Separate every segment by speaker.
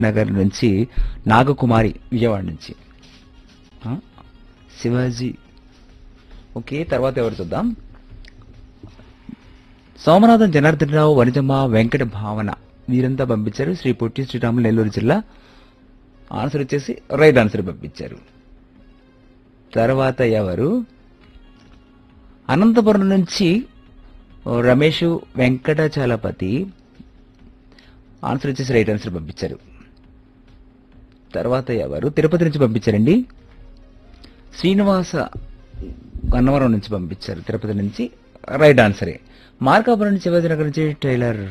Speaker 1: నగర్ నుంచి నాగకుమారి విజయవాడ నుంచి ఆ? శివాజీ ఓకే తర్వాత ఎవరు చూద్దాం సోమనాథం జనార్దనరావు వనిజమ్మ వెంకట భావన వీరంతా పంపించారు శ్రీ పొట్టి శ్రీరాములు నెల్లూరు జిల్లా ఆన్సర్ వచ్చేసి రైట్ ఆన్సర్ పంపించారు తర్వాత ఎవరు అనంతపురం నుంచి ఓ రమేష్ వెంకటాచలపతి ఆన్సర్ వచ్చేసి రైట్ ఆన్సర్ పంపించారు తర్వాత ఎవరు తిరుపతి నుంచి పంపించారండి శ్రీనివాస గన్నవరం నుంచి పంపించారు తిరుపతి నుంచి రైట్ ఆన్సరే మార్కాపురం నుంచి శివాజీనగర్ నుంచి టైలర్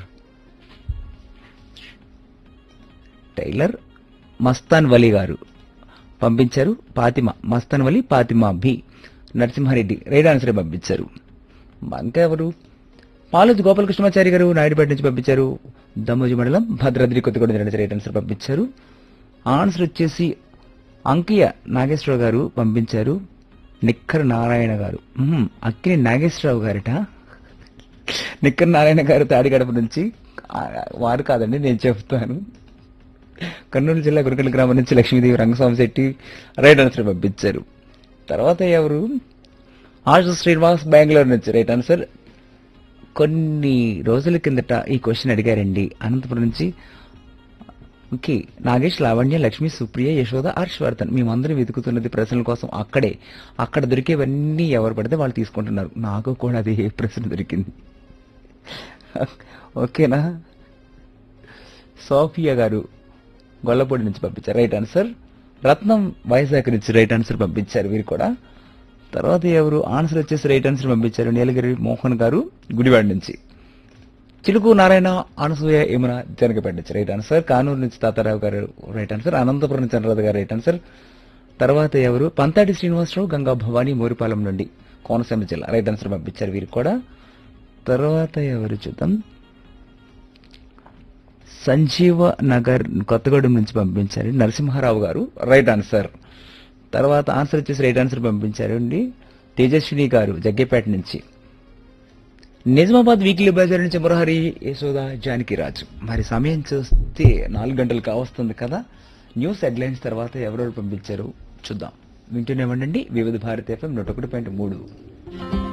Speaker 1: టైలర్ మస్తాన్ వలి గారు పంపించారు Fatima Mastan Vali Fatima B Narasimha Reddy right answer పంపించారు ఇంకా ఎవరు పాలెజ్ గోపాలకృష్ణమాచారి గారు నాయుడుపేట నుంచి పంపించారు దమ్మోజి మండలం భద్రాద్రి కొత్తగూడెం నుంచి రైట్ ఆన్సర్ పంపించారు ఆన్సర్ వచ్చేసి అంకియ నాగేశ్వరరావు గారు పంపించారు నిక్కర నారాయణ గారు మ్మ్, అక్కిని నాగేశ్వరరావు గారట నిక్కర నారాయణ గారు తాడిగడప నుంచి ఆ, వారు కాదండి నేను చెప్తాను కర్నూలు జిల్లా గురుకల్ గ్రామం నుంచి లక్ష్మీదేవి రంగస్వామి శెట్టి రైట్ ఆన్సర్ పంపించారు తర్వాత ఎవరు ఆశు శ్రీనివాస్ బెంగళూరు నుంచి రైట్ ఆన్సర్ కొన్ని రోజుల కిందట ఈ క్వశ్చన్ అడిగారండి అనంతపురం నుంచి ఓకే నాగేష్ లావణ్య లక్ష్మి సుప్రియ యశోద హర్షవర్ధన్ మేమందరం వెతుకుతున్నది ప్రశ్నల కోసం అక్కడే అక్కడ దొరికేవన్నీ ఎవరు పడితే వాళ్ళు తీసుకుంటున్నారు నాకు కూడా అదే ప్రశ్న దొరికింది ఓకేనా సోఫియా గారు గొల్లపూడి నుంచి పంపించారు రైట్ ఆన్సర్ రత్నం వైజాగ్ నుంచి రైట్ ఆన్సర్ పంపించారు వీరు కూడా తర్వాత ఎవరు ఆన్సర్ వచ్చేసి రైట్ ఆన్సర్ పంపించారు నీలగిరి మోహన్ గారు గుడివాడ నుంచి చిలుకు నారాయణ అనసూయ యమున జనకపేట నుంచి రైట్ ఆన్సర్ కానూరు నుంచి తాతారావు గారు రైట్ ఆన్సర్ అనంతపురం నుంచి చంద్రరాజు గారు రైట్ ఆన్సర్ తర్వాత ఎవరు పంతాటి శ్రీనివాసరావు గంగా భవానీ మోరిపాలెం నుండి కోనసీమ జిల్లా రైట్ ఆన్సర్ పంపించారు వీరు కూడా తర్వాత ఎవరు చూద్దాం సంజీవ నగర్ కొత్తగూడెం నుంచి పంపించారు నరసింహారావు గారు రైట్ ఆన్సర్ తర్వాత ఆన్సర్ వచ్చేసి రైట్ ఆన్సర్ పంపించారు అండి తేజస్విని గారు జగ్గేపేట నుంచి నిజామాబాద్ వీక్లీ బజార్ నుంచి మురహరి యశోద జానకి రాజు మరి సమయం చూస్తే నాలుగు గంటలు కావస్తుంది కదా న్యూస్ హెడ్లైన్స్ తర్వాత ఎవరెవరు పంపించారు చూద్దాం వింటూనే ఉండండి వివిధ భారత ఎఫ్ఎం నూట ఒకటి పాయింట్ మూడు